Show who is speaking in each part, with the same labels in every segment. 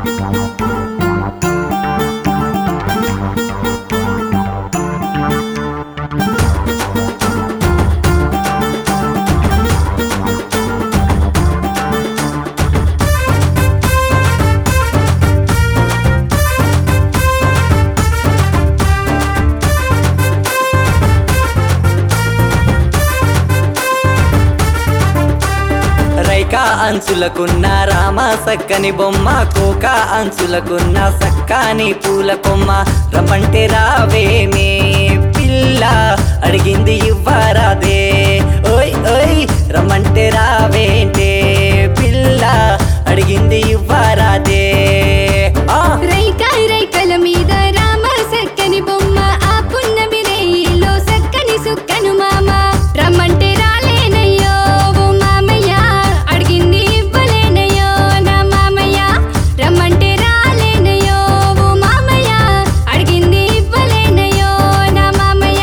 Speaker 1: రైకా అంచులకున్న రామ సక్కని బొమ్మ కోక అంచులకున్న సక్కాని పూల కొమ్మ రమ్మంటే రావేమే పిల్ల అడిగింది ఇవ్వరాదే ఓయ్ ఓయ్ రమ్మంటే రావేంటే పిల్ల అడిగింది ఇవ్వరాదే ఆ
Speaker 2: రైకా రైకల మీద రామ సక్కని బొమ్మ ఆ పున్నమి రేయిలో సక్కని సుక్కను మామ రమ్మంటే రాలేనయ్యో ఓ మామయ్య అడిగింది ఇవ్వలేనయ్యో నా మామయ్య రమ్మంటే రాలేనయ్యో ఓ మామయ్య అడిగింది ఇవ్వలేనయ్యో నా మామయ్య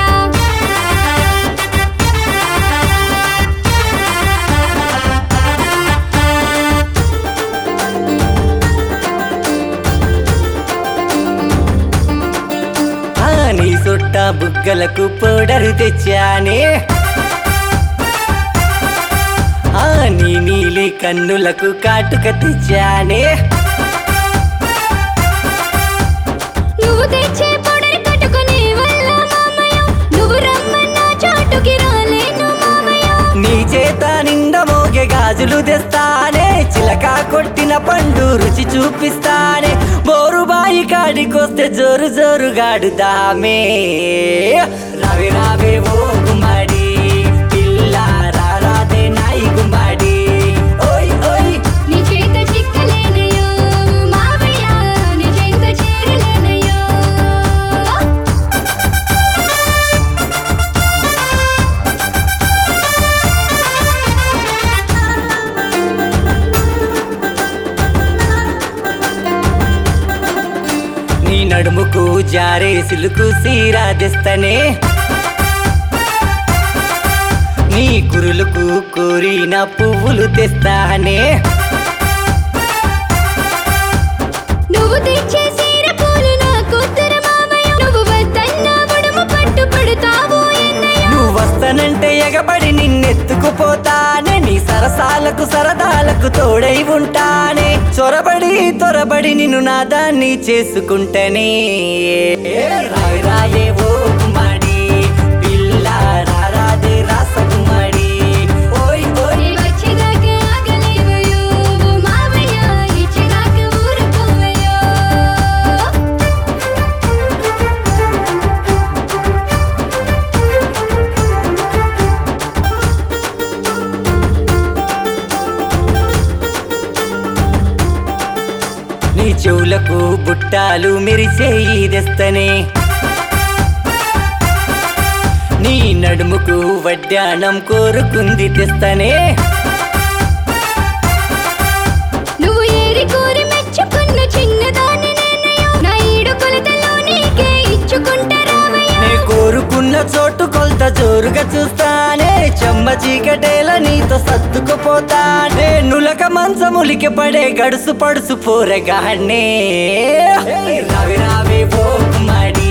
Speaker 1: ఆ, నీ సొట్ట బుగ్గలకు పౌడరు తెచ్చానే ఆ నీ నీలి కన్నులకు కాటుక తెచ్చానే
Speaker 2: నువ్వు తెచ్చే పొడరి కట్టుకునే వల్ల మామయ్య నువ్వు రమ్మన్నా చాటుకి రాలేను మామయ్య
Speaker 1: నీ చేత నిండా మోగే గాజులు తెస్తానే చిలక కొట్టిన పండు రుచి చూపిస్తానే బోరుబాయి కాడికొస్తే జోరు జోరు గాడుదామే రావే రావే ఓ గుమ్మడి పిల్ల రారాదే నాయి గుమ్మడి ఓయ్ ఓయ్
Speaker 2: నీ చేత చిక్కలేనయ్యో మావయ్య నీ చేత చేరలేనయ్యో
Speaker 1: నీ నడుముకు జారే సిలుకు సీరా తెస్తనే నీ కురులకు కోరిన పువ్వులు తెస్తానే
Speaker 2: నువ్వు తెచ్చే సీర పూలు నా కూతురు మామయ్య నువ్వు వద్దన్న ఉడుము పట్టు పడుతావు ఎన్నయ్య
Speaker 1: నువ్వు వస్తానంటే ఎగబడి నిన్నెత్తుకుపోతానే నీ సరసాలకు సరదాలకు తోడై ఉంటానే చొరబడి తొరబడి నిన్ను నాదాన్ని చేసుకుంటనే రాయి రాయే ఓ గుమ్మడి పిల్ల రారాదే రాసగుమ్మడి ఓయ్ ఓయ్
Speaker 2: నీ వచ్చేదాకా ఆగలేవయ్యో ఓ మావయ్య ఇచ్చేదాకా ఊరుకోవయ్యో
Speaker 1: నీ చెవులకు బుట్టాలు మెరిసేయి తెస్తనే నీ నడుముకు వడ్డానం కోరుకుంది తెస్తనే
Speaker 2: నువ్వు ఏరి కోరి మెచ్చుకున్న చిన్నదాన్ని నేనయ్యో నా ఈడు కొలతలో నీకే ఇచ్చుకుంటా రావయ్యా
Speaker 1: నే కోరుకున్న చోటు కొలత జోరుగా చూస్తానే చెమ్మ చీకటేల నీతో సర్దుకుపోతానే నులక మంచములికి పడే గడుసు పడుసు పోరగానే రావి రావి ఓ కుమాడి